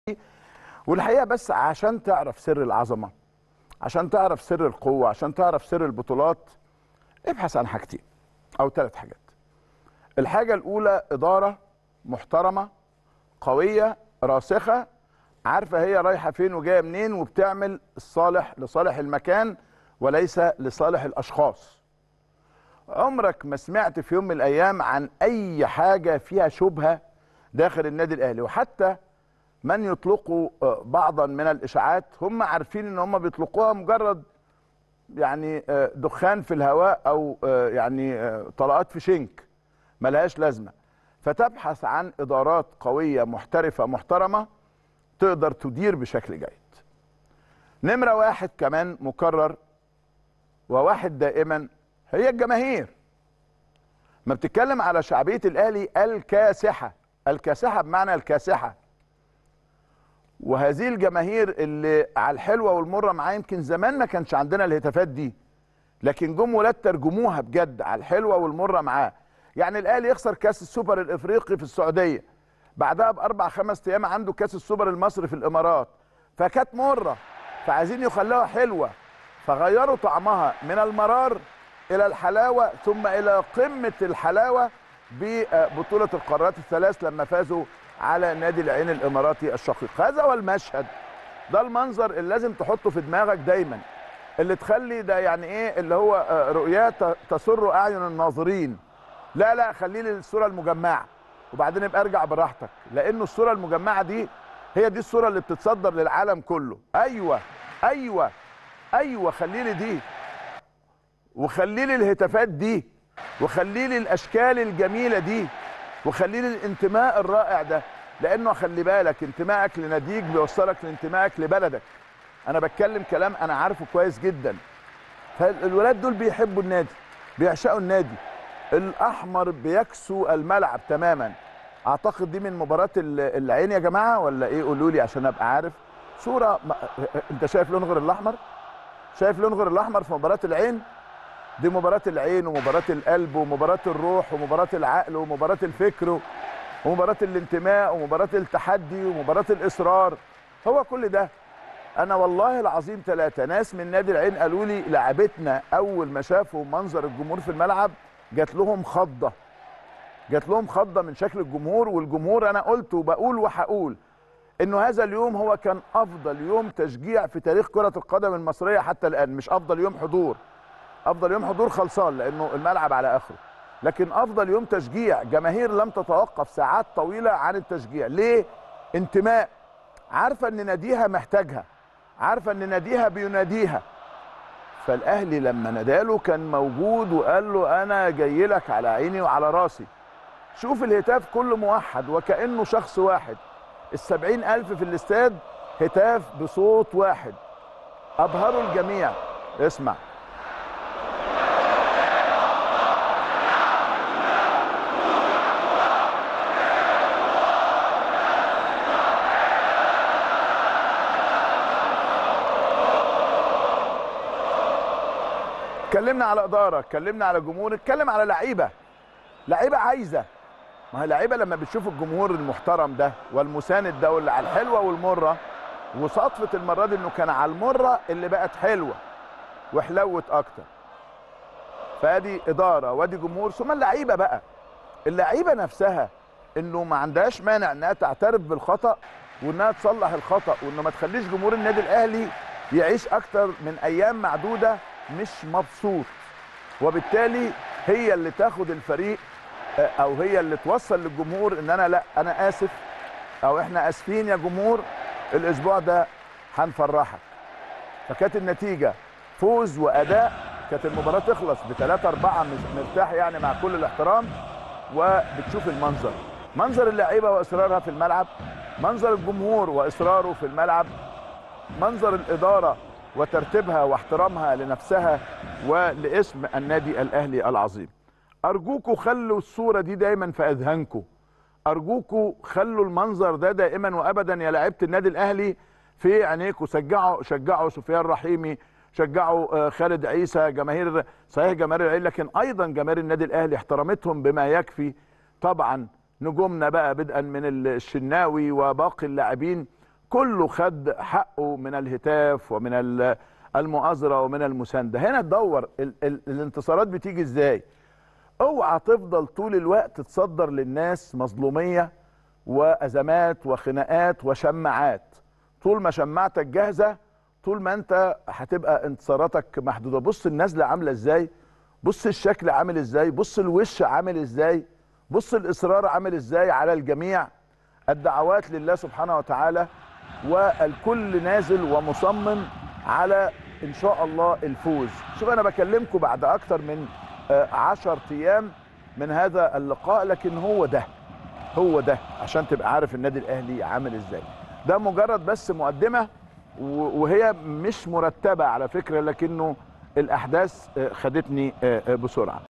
والحقيقه بس عشان تعرف سر العظمه عشان تعرف سر القوه عشان تعرف سر البطولات ابحث عن حاجتين او ثلاث حاجات الحاجه الاولى اداره محترمه قويه راسخه عارفه هي رايحه فين وجايه منين وبتعمل الصالح لصالح المكان وليس لصالح الاشخاص عمرك ما سمعت في يوم من الايام عن اي حاجه فيها شبهه داخل النادي الاهلي وحتى من يطلقوا آه، بعضا من الاشاعات هم عارفين ان هم بيطلقوها مجرد يعني آه، دخان في الهواء او آه، يعني آه، طلقات في شنك ملهاش لازمه فتبحث عن ادارات قويه محترفه محترمه تقدر تدير بشكل جيد نمره واحد كمان مكرر وواحد دائما هي الجماهير ما بتتكلم على شعبيه الاهلي الكاسحه الكاسحه بمعنى الكاسحه وهذه الجماهير اللي على الحلوه والمره معاه يمكن زمان ما كانش عندنا الهتافات دي لكن جم ولاد ترجموها بجد على الحلوه والمره معاه يعني الاهلي يخسر كاس السوبر الافريقي في السعوديه بعدها باربع خمس ايام عنده كاس السوبر المصري في الامارات فكانت مره فعايزين يخلوها حلوه فغيروا طعمها من المرار الى الحلاوه ثم الى قمه الحلاوه ببطوله القارات الثلاث لما فازوا على نادي العين الاماراتي الشقيق هذا هو المشهد ده المنظر اللي لازم تحطه في دماغك دايما اللي تخلي ده يعني ايه اللي هو آه، رؤيات تسر اعين الناظرين لا لا خليه للصوره المجمعه وبعدين يبقى ارجع براحتك لانه الصوره المجمعه دي هي دي الصوره اللي بتتصدر للعالم كله ايوه ايوه ايوه خلي لي دي وخلي لي الهتافات دي وخلي لي الاشكال الجميله دي وخلي لي الانتماء الرائع ده لانه خلي بالك انتمائك لناديك بيوصلك لانتمائك لبلدك انا بتكلم كلام انا عارفه كويس جدا فالولاد دول بيحبوا النادي بيعشقوا النادي الاحمر بيكسو الملعب تماما اعتقد دي من مباراه ال- العين يا جماعه ولا ايه قولوا لي عشان ابقى عارف صوره ما... انت شايف لون غير الاحمر شايف لون غير الاحمر في مباراه العين دي مباراة العين ومباراة القلب ومباراة الروح ومباراة العقل ومباراة الفكر ومباراة الانتماء ومباراة التحدي ومباراة الإصرار هو كل ده أنا والله العظيم ثلاثة ناس من نادي العين قالوا لي لعبتنا أول ما شافوا منظر الجمهور في الملعب جات لهم خضة جات لهم خضة من شكل الجمهور والجمهور أنا قلت وبقول وهقول انه هذا اليوم هو كان افضل يوم تشجيع في تاريخ كره القدم المصريه حتى الان مش افضل يوم حضور افضل يوم حضور خلصان لانه الملعب على اخره لكن افضل يوم تشجيع جماهير لم تتوقف ساعات طويله عن التشجيع ليه انتماء عارفه ان ناديها محتاجها عارفه ان ناديها بيناديها فالاهلي لما ناداله كان موجود وقال له انا جاي لك على عيني وعلى راسي شوف الهتاف كله موحد وكانه شخص واحد السبعين الف في الاستاد هتاف بصوت واحد ابهروا الجميع اسمع اتكلمنا على اداره اتكلمنا على جمهور اتكلم على لعيبه لعيبه عايزه ما هي لعيبه لما بتشوف الجمهور المحترم ده والمساند ده واللي على الحلوه والمره وصدفه المره دي انه كان على المره اللي بقت حلوه وحلوت اكتر فادي اداره وادي جمهور ثم اللعيبه بقى اللعيبه نفسها انه ما عندهاش مانع انها تعترف بالخطا وانها تصلح الخطا وانه ما تخليش جمهور النادي الاهلي يعيش اكتر من ايام معدوده مش مبسوط وبالتالي هي اللي تاخد الفريق آه، او هي اللي توصل للجمهور ان انا لا انا اسف او احنا اسفين يا جمهور الاسبوع ده هنفرحك فكانت النتيجه فوز واداء كانت المباراه تخلص بثلاثة أربعة مش مرتاح يعني مع كل الاحترام وبتشوف المنظر منظر اللعيبه واصرارها في الملعب منظر الجمهور واصراره في الملعب منظر الاداره وترتيبها واحترامها لنفسها ولاسم النادي الاهلي العظيم ارجوكوا خلوا الصوره دي دايما في اذهانكم ارجوكوا خلوا المنظر ده دائما وابدا يا لعيبه النادي الاهلي في عينيكم شجعوا شجعوا سفيان رحيمي شجعوا آه، خالد عيسى جماهير صحيح جماهير العين لكن ايضا جماهير النادي الاهلي احترمتهم بما يكفي طبعا نجومنا بقى بدءا من الشناوي وباقي اللاعبين كله خد حقه من الهتاف ومن ال- المؤازره ومن المسانده هنا تدور ال ال الانتصارات بتيجي ازاي اوعى تفضل طول الوقت تصدر للناس مظلوميه وازمات وخناقات وشماعات طول ما شماعتك جاهزه طول ما انت هتبقى انتصاراتك محدوده بص النازله عامله ازاي بص الشكل عامل ازاي بص الوش عامل ازاي بص الاصرار عامل ازاي على الجميع الدعوات لله سبحانه وتعالى والكل نازل ومصمم على ان شاء الله الفوز شوف انا بكلمكم بعد اكتر من آه، عشر ايام من هذا اللقاء لكن هو ده هو ده عشان تبقى عارف النادي الاهلي عامل ازاي ده مجرد بس مقدمه و- وهي مش مرتبه على فكره لكنه الاحداث آه، خدتني آه، آه، بسرعه